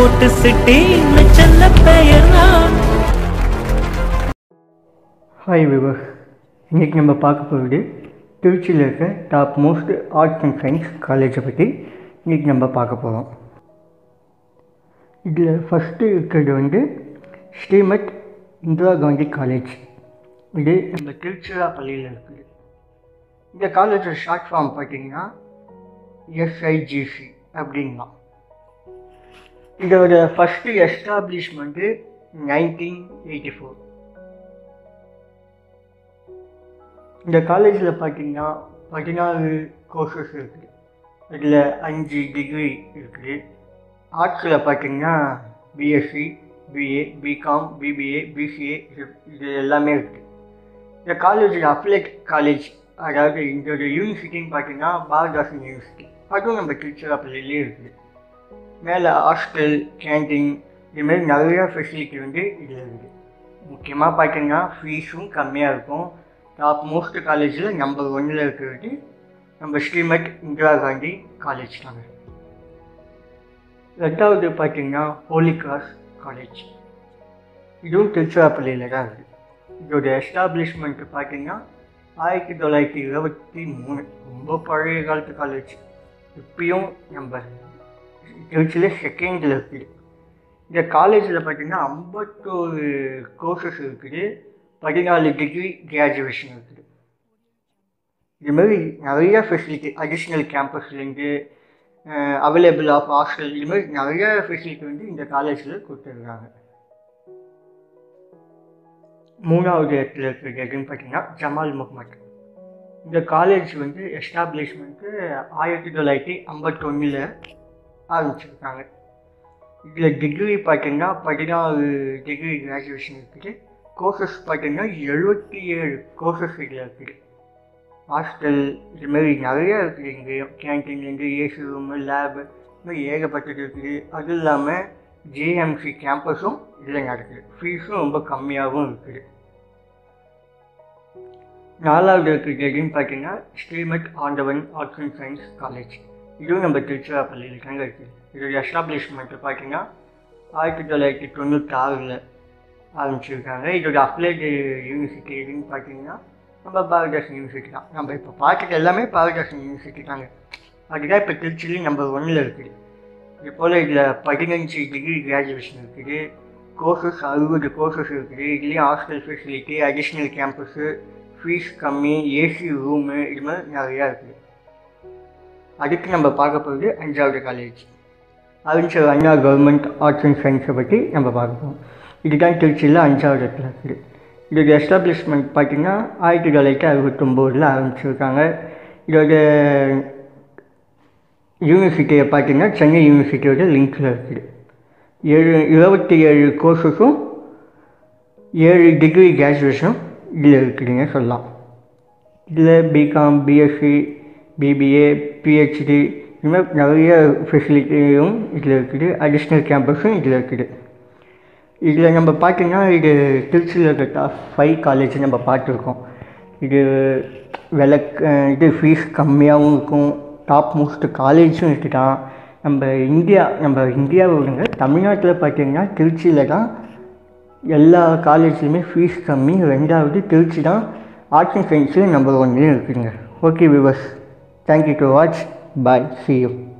போட்டு சிட்டி செல்ல பெயர் நான் ஹாய் விவர் இன்றைக்கி நம்ம பார்க்க போகிறது திருச்சியில் இருக்க top most arts and science காலேஜை பற்றி இன்றைக்கி நம்ம பார்க்க போகிறோம் இதில் ஃபஸ்ட்டு இருக்கிறது வந்து ஸ்ரீமத் இந்திரா காந்தி காலேஜ் இது நம்ம திருச்சிராப்பள்ளியில் இருக்குது இந்த காலேஜோட ஷார்ட் ஃபார்ம் பார்த்தீங்கன்னா எஸ்ஐஜிசி அப்படின்லாம் இதோட first establishment nineteen eighty four இந்த காலேஜில் பார்த்தீங்கன்னா பதினாறு கோர்சஸ் இருக்குது இதில் அஞ்சு டிகிரி இருக்குது ஆர்ட்ஸில் பார்த்தீங்கன்னா BSc BA BCom BBA BCA இது எல்லாமே இருக்குது இந்த காலேஜில் அப்ளைட் காலேஜ் அதாவது இந்த யூனிவர்சிட்டின்னு பார்த்தீங்கன்னா பாரதாசன் யூனிவர்சிட்டி அதுவும் நம்ம திருச்சிராப்பள்ளியிலே இருக்குது மேலே ஹாஸ்டல் கேன்டீன் இதுமாரி நிறையா ஃபெசிலிட்டி வந்து இதில் இருக்குது முக்கியமாக பார்த்தீங்கன்னா ஃபீஸும் கம்மியாக இருக்கும் டாப் மோஸ்ட் காலேஜில் நம்பர் ஒன்னில் இருக்கிறது நம்ம ஸ்ரீமத் இந்திரா காந்தி காலேஜ் தாங்க ரெண்டாவது பார்த்தீங்கன்னா ஹோலி கிராஸ் காலேஜ் இதுவும் திருச்சிராப்பள்ளியில் தான் இருக்குது இதோட எஸ்டாப்ளிஷ்மெண்ட் பார்த்தீங்கன்னா ஆயிரத்தி தொள்ளாயிரத்தி இருபத்தி மூணு ரொம்ப பழைய காலத்து காலேஜ் இப்பயும் நம்ம திருச்சியில் செகண்டில் இருக்குது இந்த காலேஜில் பார்த்தீங்கன்னா ஐம்பத்தோரு கோர்சஸ் இருக்குது பதினாலு டிகிரி கிராஜுவேஷன் இருக்குது இதுமாரி நிறைய ஃபெசிலிட்டி அடிஷ்னல் கேம்பஸ்லேருந்து அவைலபிள் ஆஃப் ஹாஸ்டல் இதுமாரி நிறைய ஃபெசிலிட்டி வந்து இந்த காலேஜில் கொடுத்துருக்காங்க மூணாவது இடத்துல இருக்கிறது எதுன்னு பார்த்தீங்கன்னா ஜமால் முகமது இந்த காலேஜ் வந்து எஸ்டாப்ளிஷ்மெண்ட்டு ஆயிரத்தி தொள்ளாயிரத்தி ஐம்பத்தொன்னில் ஆரம்பிச்சிருக்காங்க இதில் டிகிரி பார்த்தீங்கன்னா பதினாறு டிகிரி கிராஜுவேஷன் இருக்குது கோர்சஸ் பார்த்தீங்கன்னா எழுபத்தி ஏழு கோர்சஸ் இதில் இருக்குது ஹாஸ்டல் இதுமாரி நிறையா இருக்குது இங்கேயும் கேன்டீன்லேருந்து ஏசி ரூமு லேபு இதுமாதிரி ஏகப்பட்டது இருக்குது அதுவும் இல்லாமல் ஜேஎம்சி கேம்பஸும் இதில் நடக்குது ஃபீஸும் ரொம்ப கம்மியாகவும் இருக்குது நாலாவது இருக்கிறது எதுன்னு பார்த்தீங்கன்னா ஸ்ரீமத் ஆண்டவன் ஆர்ட்ஸ் அண்ட் சயின்ஸ் காலேஜ் இதுவும் நம்ம திருச்சிராப்பள்ளியில் தாங்க இருக்குது இதோட எஸ்டாப்ளிஷ்மெண்ட்டு பார்த்தீங்கன்னா ஆயிரத்தி தொள்ளாயிரத்தி தொண்ணூற்றி ஆறில் ஆரம்பிச்சிருக்காங்க இதோட அப்ளைடு யூனிவர்சிட்டி எதுன்னு பார்த்தீங்கன்னா நம்ம பாரதாசன் யூனிவர்சிட்டி தான் நம்ம இப்போ பார்த்துட்டு எல்லாமே பாரதாசன் யூனிவர்சிட்டி தாங்க அதுதான் இப்போ திருச்சிலையும் நம்பர் ஒன்னில் இருக்குது இது போல் இதில் பதினஞ்சு டிகிரி கிராஜுவேஷன் இருக்குது கோர்சஸ் அறுபது கோர்சஸ் இருக்குது இதுலேயும் hostel facility additional campus fees கம்மி ஏசி ரூமு இது மாதிரி நிறையா இருக்குது அதுக்கு நம்ம பார்க்க போகிறது அஞ்சாவது காலேஜ் அறிஞர் அண்ணா கவர்மெண்ட் ஆர்ட்ஸ் அண்ட் சயின்ஸை பற்றி நம்ம பார்க்க போகிறோம் இதுதான் திருச்சியில் அஞ்சாவது இடத்துல இருக்குது இதோட எஸ்டாப்ளிஷ்மெண்ட் பார்த்திங்கன்னா ஆயிரத்தி தொள்ளாயிரத்தி அறுபத்தொம்போதில் ஆரம்பிச்சிருக்காங்க இதோட யூனிவர்சிட்டியை பார்த்திங்கன்னா சென்னை யூனிவர்சிட்டியோட லிங்க்கில் இருக்குது ஏழு இருபத்தி ஏழு கோர்ஸஸும் ஏழு டிகிரி கிராஜுவேஷனும் இதில் இருக்குதுங்க சொல்லலாம் இதில் பிகாம் பிஎஸ்சி பிபிஏ பிஹெச்டி இது மாதிரி நிறைய ஃபெசிலிட்டியும் இதில் இருக்குது அடிஷ்னல் கேம்பஸும் இதில் இருக்குது இதில் நம்ம பார்த்தீங்கன்னா இது திருச்சியில் இருக்க டாப் ஃபைவ் காலேஜ் நம்ம பார்த்துருக்கோம் இது விலை இது ஃபீஸ் கம்மியாகவும் இருக்கும் டாப் மோஸ்ட் காலேஜும் இருக்குதான் நம்ம இந்தியா நம்ம இந்தியாவை விடுங்க தமிழ்நாட்டில் பார்த்தீங்கன்னா திருச்சியில் தான் எல்லா காலேஜ்லையுமே ஃபீஸ் கம்மி ரெண்டாவது திருச்சி தான் ஆர்ட்ஸ் அண்ட் சயின்ஸில் நம்பர் ஒன்லேயும் இருக்குதுங்க okay viewers thank you to watch bye see you